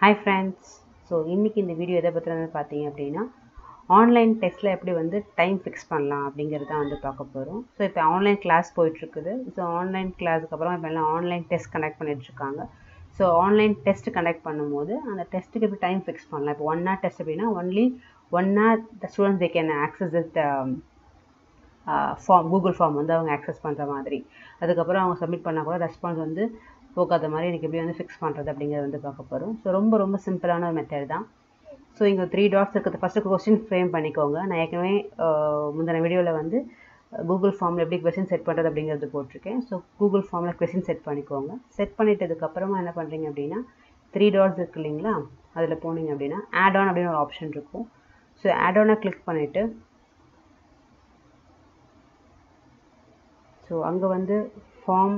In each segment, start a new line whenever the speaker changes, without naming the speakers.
hi friends so இன்றைக்கி இந்த video எதை பற்றினது பார்த்தீங்க அப்படின்னா ஆன்லைன் டெஸ்ட்டில் எப்படி வந்து டைம் ஃபிக்ஸ் பண்ணலாம் அப்படிங்கிறது தான் வந்து பார்க்க போகிறோம் ஸோ இப்போ ஆன்லைன் கிளாஸ் போயிட்டுருக்குது ஸோ ஆன்லைன் கிளாஸுக்கு அப்புறம் இப்போ எல்லாம் ஆன்லைன் டெஸ்ட் கனெக்ட் பண்ணிட்டுருக்காங்க ஸோ ஆன்லைன் டெஸ்ட் கனெக்ட் பண்ணும்போது அந்த டெஸ்ட்டுக்கு எப்படி டைம் ஃபிக்ஸ் பண்ணலாம் இப்போ ஒன் ஹவர் டெஸ்ட் அப்படின்னா only one hour the students they can access it from Google form வந்து அவங்க ஆக்சஸ் பண்ணுற மாதிரி அதுக்கப்புறம் அவங்க சப்மிட் பண்ணால் கூட ரெஸ்பான்ஸ் வந்து போக்காத மாதிரி எனக்கு எப்படி வந்து ஃபிக்ஸ் பண்ணுறது அப்படிங்கிறது வந்து பார்க்க போகிறோம் ஸோ ரொம்ப ரொம்ப சிம்பிளான ஒரு மெத்தட் தான் ஸோ இங்கே த்ரீ டாட்ஸ் இருக்குது ஃபஸ்ட்டு கொஸ்டின் ஃப்ரேம் பண்ணிக்கோங்க நான் ஏற்கனவே முந்தின வீடியோவில் வந்து கூகுள் ஃபார்மில் எப்படி கொஸ்டின் செட் பண்ணுறது அப்படிங்கிறது போட்டிருக்கேன் ஸோ கூகுள் ஃபார்மில் கொஸ்டின் செட் பண்ணிக்கோங்க செட் பண்ணிட்டதுக்கப்புறமா என்ன பண்ணுறீங்க அப்படின்னா த்ரீ டாட்ஸ் இருக்கு இல்லைங்களா அதில் போனீங்க அப்படின்னா ஆட் ஆன் அப்படின்னு ஒரு ஆப்ஷன் இருக்கும் ஸோ ஆட் ஆனை கிளிக் பண்ணிவிட்டு ஸோ அங்கே வந்து ஃபார்ம்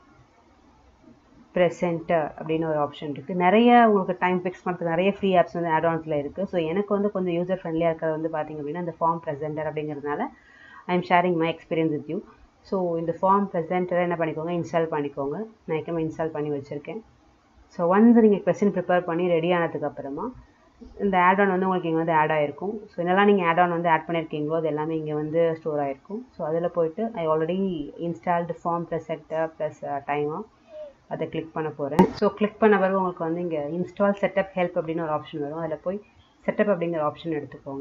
ப்ரெசென்டர் அப்படின்னு ஒரு ஆப்ஷன் இருக்குது நிறைய உங்களுக்கு டைம் ஃபிக்ஸ் பண்ணுறதுக்கு நிறைய ஃப்ரீ ஆப்ஸ் வந்து ஆட்ஆன்ஸில் இருக்குது ஸோ எனக்கு வந்து கொஞ்சம் யூசர் ஃப்ரெண்ட்லியாக இருக்கிறது வந்து பார்த்திங்க அப்படின்னா இந்த ஃபார்ம் ப்ரெசென்டர் அப்படிங்கிறதுனால I am sharing my experience with you so இந்த ஃபார்ம் ப்ரெசென்டரை என்ன பண்ணிக்கோங்க இன்ஸ்டால் பண்ணிக்கோங்க நான் ஏற்கனவே இன்ஸ்டால் பண்ணி வச்சுருக்கேன் ஸோ ஒன்ஸ் நீங்கள் கொஸ்டின் ப்ரிப்பேர் பண்ணி ரெடி ஆனதுக்கப்புறமா இந்த ஆட் ஆன் வந்து உங்களுக்கு இங்கே வந்து ஆட் ஆகிருக்கும் ஸோ என்னெல்லாம் நீங்கள் ஆட் ஆன் வந்து ஆட் பண்ணியிருக்கீங்களோ அது எல்லாமே இங்கே வந்து ஸ்டோர் ஆகிருக்கும் ஸோ அதில் போயிட்டு I already installed form presenter plus டைமாக அதை கிளிக் பண்ண போகிறேன் ஸோ கிளிக் பண்ண பிறகு உங்களுக்கு வந்து இங்கே இன்ஸ்டால் செட்டப் ஹெல்ப் அப்படின்னு ஒரு ஆப்ஷன் வரும் அதில் போய் செட்டப் அப்படிங்கிற ஆப்ஷன் எடுத்துக்கோங்க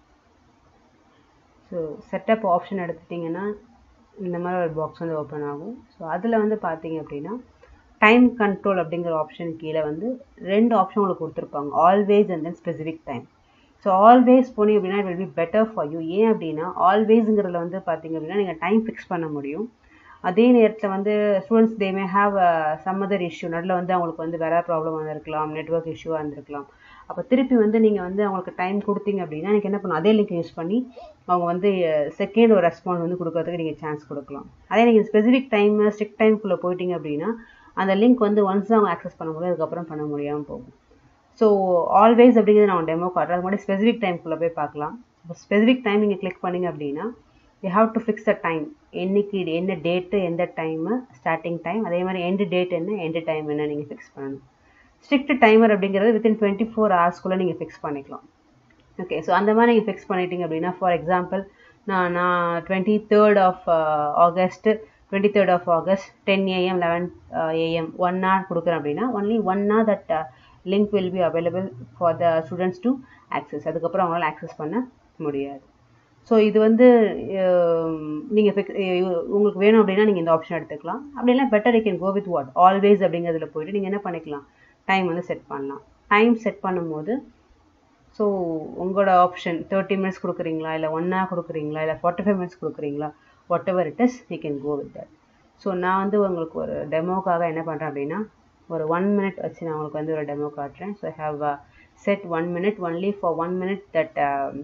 ஸோ செட்டப் ஆப்ஷன் எடுத்துட்டிங்கன்னா இந்த மாதிரி ஒரு பாக்ஸ் வந்து ஓப்பன் ஆகும் ஸோ அதில் வந்து பார்த்தீங்க அப்படின்னா டைம் கண்ட்ரோல் அப்படிங்கிற ஆப்ஷன் கீழே வந்து ரெண்டு ஆப்ஷன் உங்களுக்கு கொடுத்துருப்பாங்க always and then specific time so always போனீங்க அப்படின்னா it will be better for you ஏன் அப்படின்னா ஆல்வேஸுங்கிறதுல வந்து பார்த்தீங்க அப்படின்னா நீங்கள் டைம் ஃபிக்ஸ் பண்ண முடியும் அதே நேரத்தில் வந்து students they may have some other issue நடுவில் வந்து அவங்களுக்கு வந்து வேறு ப்ராப்ளம் வந்திருக்கலாம் நெட்ஒர்க் இஷ்யூவாக இருந்திருக்கலாம் அப்போ திருப்பி வந்து நீங்கள் வந்து அவங்களுக்கு டைம் கொடுத்தீங்க அப்படின்னா எனக்கு என்ன பண்ணும் அதே லிங்க் யூஸ் பண்ணி அவங்க வந்து செகண்ட் ஒரு ரெஸ்பான்ஸ் வந்து கொடுக்கறதுக்கு நீங்கள் சான்ஸ் கொடுக்கலாம் அதே நீங்கள் ஸ்பெசிஃபிக் டைம் ஸ்ட்ரிக் டைம்குள்ளே போயிட்டீங்க அப்படின்னா அந்த லிங்க் வந்து ஒன்ஸ் தான் அவங்க ஆக்சஸ் பண்ண முடியும் அதுக்கப்புறம் பண்ண முடியாமல் போகும் ஸோ ஆல்வேஸ் அப்படிங்கிறது நான் டெமோ காட்டுறேன் அது மாதிரி ஸ்பெசிஃபிக் டைம்குள்ளே போய் பார்க்கலாம் இப்போ ஸ்பெசிஃபிக் டைம் நீங்கள் கிளிக் பண்ணிங்க அப்படின்னா you have to fix the time என்னைக்கு என்ன டேட்டு எந்த டைமு ஸ்டார்டிங் டைம் அதே மாதிரி எண்டு டேட் என்ன எண்டு டைம் என்ன நீங்கள் ஃபிக்ஸ் பண்ணணும் ஸ்ட்ரிக்ட் டைமர் அப்படிங்கிறது வித்தின் டுவெண்ட்டி ஃபோர் ஹவர்ஸ்க்குள்ளே நீங்கள் ஃபிக்ஸ் பண்ணிக்கலாம் ஓகே ஸோ அந்த மாதிரி நீங்கள் ஃபிக்ஸ் பண்ணிட்டீங்க அப்படின்னா ஃபார் எக்ஸாம்பிள் நான் நான் twenty third of August twenty third of August ten AM eleven AM one hour கொடுக்குறேன் அப்படின்னா only one hour that link will be available for the students to access அதுக்கப்புறம் அவங்களால ஆக்சஸ் பண்ண முடியாது ஸோ இது வந்து நீங்கள் ஃபிக் உங்களுக்கு வேணும் அப்படின்னா நீங்கள் இந்த ஆப்ஷன் எடுத்துக்கலாம் அப்படின்னா better I can go with what always அப்படிங்கிறதுல போயிட்டு நீங்கள் என்ன பண்ணிக்கலாம் டைம் வந்து செட் பண்ணலாம் டைம் செட் பண்ணும்போது ஸோ உங்களோட ஆப்ஷன் தேர்ட்டி மினிட்ஸ் கொடுக்குறீங்களா இல்லை ஒன் ஹவர் கொடுக்குறீங்களா இல்லை ஃபார்ட்டி ஃபைவ் மினிட்ஸ் கொடுக்குறீங்களா whatever it is you can go with that so நான் வந்து உங்களுக்கு ஒரு டெமோக்காக என்ன பண்ணுறேன் அப்படின்னா ஒரு ஒன் மினிட் வச்சு நான் உங்களுக்கு வந்து ஒரு டெமோ காட்டுறேன் so have set one minute only for one minute that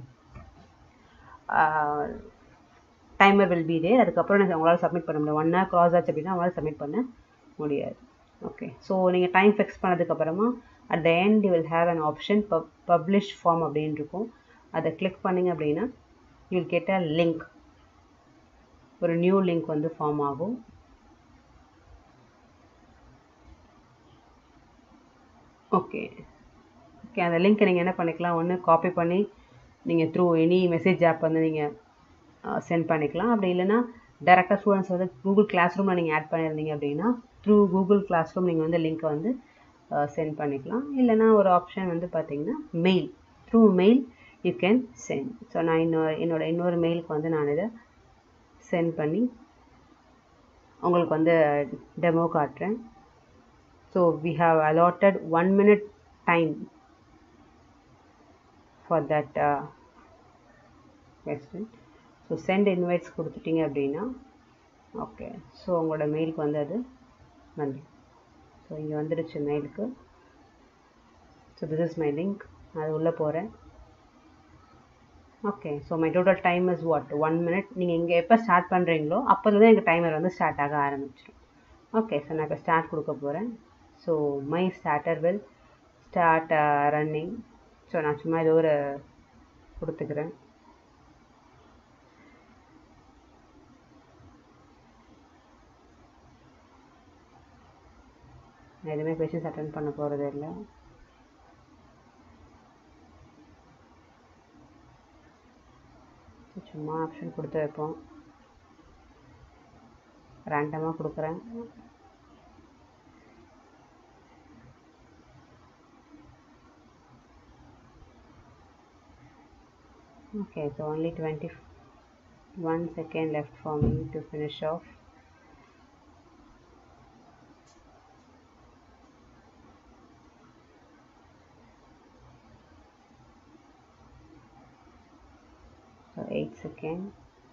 timer will be there அதுக்கப்புறம் நான் உங்களால் சப்மிட் பண்ண முடியும் ஒன் ஹவர் க்ராஸ் ஆச்சு அப்படின்னா அவங்களால சப்மிட் பண்ண முடியாது ஓகே ஸோ நீங்கள் டைம் ஃபிக்ஸ் பண்ணதுக்கப்புறமா at the end you will have an option pub publish form அப்படின்னு இருக்கும் அதை கிளிக் பண்ணிங்க அப்படின்னா you will get a link ஒரு நியூ லிங்க் வந்து ஃபார்ம் ஆகும் ஓகே ஓகே அந்த லிங்க்கை நீங்கள் என்ன பண்ணிக்கலாம் ஒன்று காப்பி பண்ணி நீங்கள் த்ரூ எனி மெசேஜ் ஆப் வந்து நீங்கள் சென்ட் பண்ணிக்கலாம் அப்படி இல்லைனா டேரெக்டாக ஸ்டூடெண்ட்ஸ் வந்து கூகுள் கிளாஸ் ரூமில் நீங்கள் ஆட் பண்ணியிருந்தீங்க அப்படின்னா த்ரூ கூகுள் கிளாஸ் ரூம் நீங்கள் வந்து லிங்க்கை வந்து சென்ட் பண்ணிக்கலாம் இல்லைனா ஒரு ஆப்ஷன் வந்து பார்த்தீங்கன்னா mail through mail you can send so நான் இன்னொரு என்னோட இன்னொரு மெயிலுக்கு வந்து நான் இதை சென்ட் பண்ணி உங்களுக்கு வந்து டெமோ காட்டுறேன் so we have allotted one minute time for that question so send invites கொடுத்துட்டீங்க அப்படின்னா ஓகே ஸோ உங்களோட மெயிலுக்கு வந்து அது வந்து ஸோ இங்கே வந்துடுச்சு மெயிலுக்கு so this is my link அது உள்ளே போகிறேன் okay so my total time is what one minute நீங்கள் இங்கே எப்போ ஸ்டார்ட் பண்ணுறீங்களோ அப்போதுலேருந்து எனக்கு டைமர் வந்து ஸ்டார்ட் ஆக ஆரம்பிச்சிடும் ஓகே ஸோ நான் இப்போ ஸ்டார்ட் கொடுக்க போகிறேன் so my starter will start running so நான் சும்மா ஏதோ ஒரு கொடுத்துக்கிறேன் நான் எதுவுமே கொஷின்ஸ் அட்டன் பண்ண போகிறது இல்லை சும்மா ஆப்ஷன் கொடுத்து வைப்போம் ரேண்டமாக கொடுக்குறேன் okay so only 21 second left for me to finish off so 8 second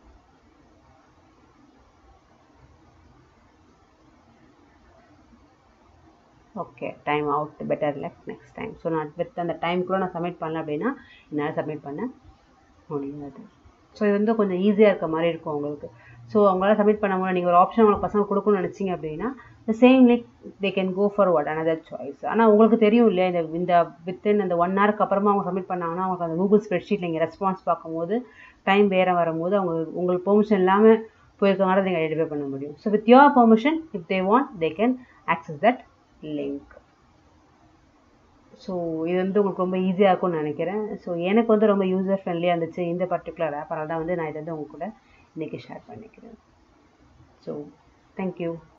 okay time out better luck next time so நான் வித் அந்த டைம்குள்ளே நான் சப்மிட் பண்ணல அப்படின்னா என்னால் சப்மிட் பண்ண முடியாது ஸோ இது வந்து கொஞ்சம் ஈஸியாக இருக்க மாதிரி இருக்கும் உங்களுக்கு ஸோ அவங்களால சப்மிட் பண்ண முடியல நீங்கள் ஒரு ஆப்ஷன் உங்களுக்கு பசங்க கொடுக்கணும்னு நினச்சிங்க அப்படின்னா the same like they can go for what another choice ஆனால் உங்களுக்கு தெரியும் இல்லையா இந்த இந்த வித்தின் அந்த ஒன் ஹவருக்கு அப்புறமா அவங்க சப்மிட் பண்ணாங்கன்னா அவங்களுக்கு அந்த கூகுள் ஸ்ப்ரெட்ஷீட் நீங்கள் ரெஸ்பான்ஸ் பார்க்கும்போது டைம் வேறு வரும்போது அவங்க உங்களுக்கு பெர்மிஷன் இல்லாமல் போயிருக்கவங்க நீங்கள் ஐடென்டிஃபை பண்ண முடியும் so with your permission if they want they can access that link so இது வந்து உங்களுக்கு ரொம்ப ஈஸியாக இருக்கும்னு நினைக்கிறேன் ஸோ எனக்கு வந்து ரொம்ப யூசர் ஃப்ரெண்ட்லியாக இருந்துச்சு இந்த பர்டிகுலர் ஆப் அதனால தான் வந்து நான் இதை வந்து உங்க கூட இன்றைக்கி ஷேர் பண்ணிக்கிறேன் ஸோ தேங்க்யூ